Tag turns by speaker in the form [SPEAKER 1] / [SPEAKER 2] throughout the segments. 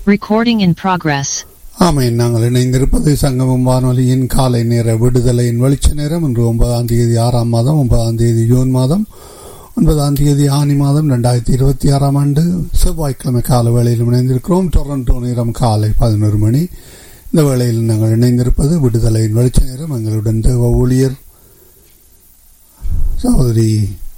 [SPEAKER 1] Recording in progress.
[SPEAKER 2] ஆமென் நாங்கள் இணைந்திருப்பது சங்கமம் வானொலியின் காலை நேர விடுதலையின் வெளிச்ச நேரம் இன்று ஒன்பதாம் தேதி ஆறாம் மாதம் ஒன்பதாம் தேதி ஜூன் மாதம் ஒன்பதாம் தேதி ஆனி மாதம் ரெண்டாயிரத்தி இருபத்தி ஆறாம் ஆண்டு செவ்வாய்க்கிழமை கால வேளையில் இணைந்திருக்கிறோம் டொரண்டோ நேரம் காலை பதினோரு மணி இந்த வேளையில் நாங்கள் இணைந்திருப்பது விடுதலையின் வெளிச்ச நேரம் எங்களுடன் தேவ ஊழியர் சகோதரி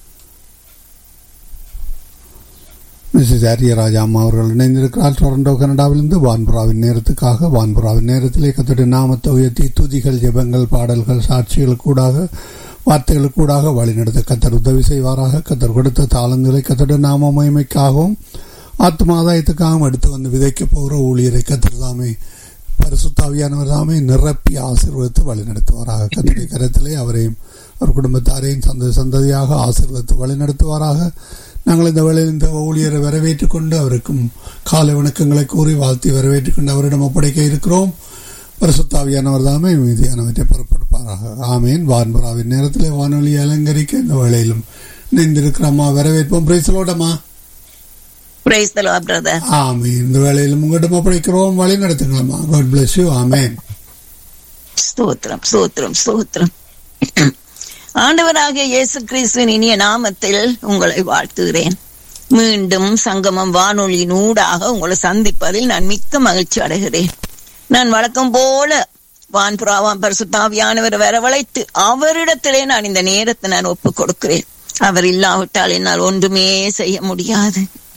[SPEAKER 2] மிஸ்ஸஸ் ஆரியராஜா அம்மா அவர்கள் இணைந்திருக்கிறார் டொரண்டோ கனடாவிலிருந்து வான்புறாவின் நேரத்துக்காக வான்புறாவின் நேரத்திலே கத்தோடைய நாமத்தை உயர்த்தி துதிகள் ஜெபங்கள் பாடல்கள் சாட்சிகள் கூடாக வார்த்தைகள் கூடாக வழிநடத்த கத்தர் உதவி செய்வாராக கத்தர் கொடுத்த தாளங்களை கத்தோடைய நாம மகிமைக்காகவும் ஆத்மாதாயத்துக்காகவும் எடுத்து வந்து விதைக்கப் போகிற ஊழியரை கத்தர் தாமே பரிசுத்தாவியானவர் தாமே நிரப்பி ஆசீர்வதித்து வழிநடத்துவாராக கத்தருடைய கரத்திலே அவரையும் அவர் குடும்பத்தாரையும் சந்த சந்ததியாக ஆசீர்வதித்து வழிநடத்துவாராக நாங்கள் இந்த வேளையில் இந்த ஊழியரை வரவேற்றுக் கொண்டு அவருக்கும் காலை வணக்கங்களை கூறி வாழ்த்தி வரவேற்றுக் கொண்டு அவரிடம் ஒப்படைக்க இருக்கிறோம் பரிசுத்தாவியானவர் தாமே மீதியானவற்றை புறப்படுப்பாராக ஆமேன் வான்புறாவின் நேரத்தில் வானொலி அலங்கரிக்க இந்த வேளையிலும் இணைந்திருக்கிற அம்மா வரவேற்போம் பிரைசலோடம்மா
[SPEAKER 3] Praise the Lord, brother.
[SPEAKER 2] ஆமீன் இந்த வேளையிலும் உங்களிடம் ஒப்படைக்கிறோம் வழி நடத்துங்களம்மா காட் பிளஸ் யூ ஆமேன்
[SPEAKER 3] ஸ்தோத்திரம் ஸ்தோத்திரம் ஸ்தோத்திரம் ஆண்டவராகிய இயேசு கிறிஸ்துவின் இனிய நாமத்தில் உங்களை வாழ்த்துகிறேன் மீண்டும் சங்கமம் வானொலியின் ஊடாக உங்களை சந்திப்பதில் நான் மிக்க மகிழ்ச்சி அடைகிறேன் நான் வழக்கம் போல வான்புறாவாம் பரிசுத்தாவியானவர் வரவழைத்து அவரிடத்திலே நான் இந்த நேரத்தை நான் ஒப்புக் கொடுக்கிறேன் அவர் இல்லாவிட்டால் என்னால் ஒன்றுமே செய்ய முடியாது